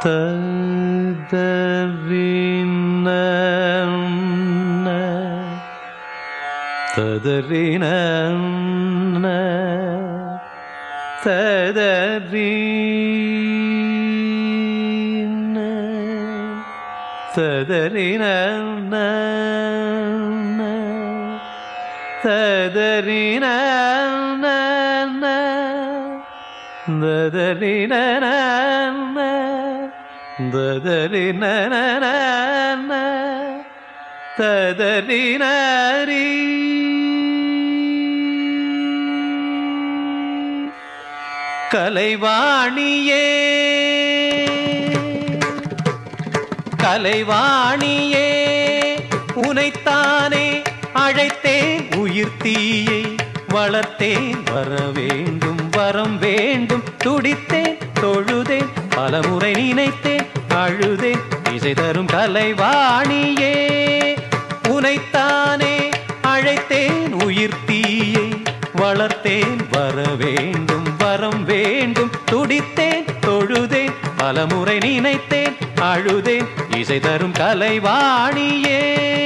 ததறின ததறின ததறின ததறின ததறின ததறினரி கலைவாணியே கலைவாணியே உனைத்தானே அழைத்தேன் உயிர் தீயை வளர்த்தேன் வர வேண்டும் வரம் வேண்டும் துடித்தேன் தொழுதேன் பலமுறை நினைத்தேன் அழுதேன் இசை தரும் கலைவாணியே உனைத்தானே அழைத்தேன் உயிர் தீயை வளர்த்தேன் வர வேண்டும் வரம் வேண்டும் துடித்தேன் தொழுதேன் பலமுறை நினைத்தேன் அழுதேன் இசை தரும் கலைவாணியே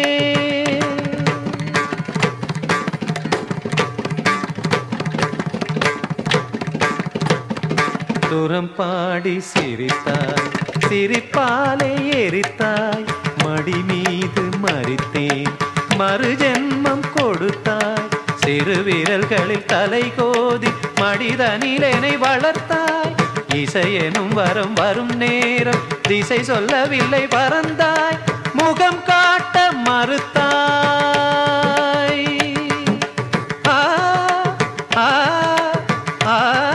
துரம் பாடி சிரித்தாய் சிரிப்பாலே எரித்தாய் மடி மீது மறித்தேன் மறு ஜென்மம் கொடுத்தாய் சிறு விரல்களில் தலை கோதி மடிதனிலனை வளர்த்தாய் இசையெனும் வரம் வரும் நேரம் திசை சொல்லவில்லை பறந்தாய் முகம் காட்ட மறுத்தாய் ஆ ஆ ஆ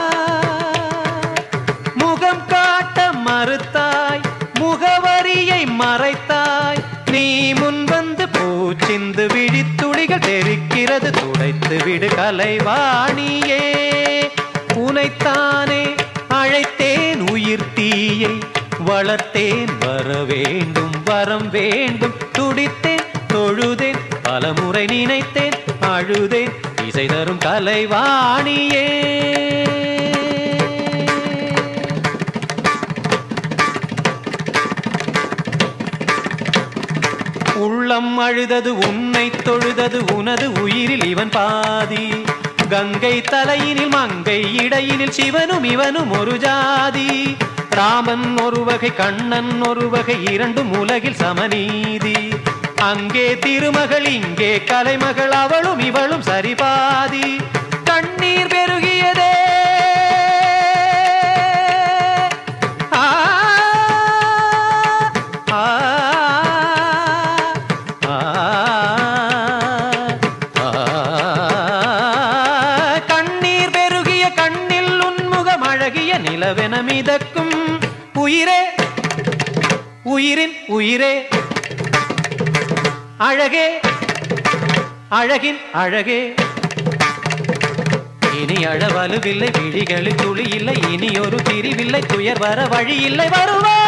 முகம் காட்ட மறுத்தாய் முகவரியை மறைத்தாய் நீ முன் வந்து பூச்சிந்து விழித்துளிகள் தெரிக்கிறது துடைத்து விடு கலைவாணியே உனைத்தானே அழைத்தேன் உயிர் தீயை வளர்த்தேன் வர வேண்டும் வரம் வேண்டும் துடித்தேன் தொழுதேன் பலமுறை நினைத்தேன் அழுதேன் இசை தரும் கலைவாணியே உள்ளம் அழுதது உன்னை தொழுதது உனது உயிரில் இவன் பாதி கங்கை தலையினில் மங்கை இடையினில் சிவனும் இவனும் ஒரு ஜாதி ராமன் ஒரு வகை கண்ணன் ஒரு வகை இரண்டும் உலகில் சமநீதி அங்கே திருமகள் இங்கே கலைமகள் அவளும் இவளும் சரிபாதி கண்ணீர் பெருகியதே ஆ ஆ ஆ கண்ணீர் பெருகிய கண்ணில் உன்முகம் அழகிய நிலவென மிதக்கும் உயிரே உயிரின் உயிரே அழகே அழகின் அழகே இனி அழவலுவில்லை விழிகளில் துளி இல்லை இனி ஒரு பிரிவில்லை துயர் வர வழி இல்லை வருவா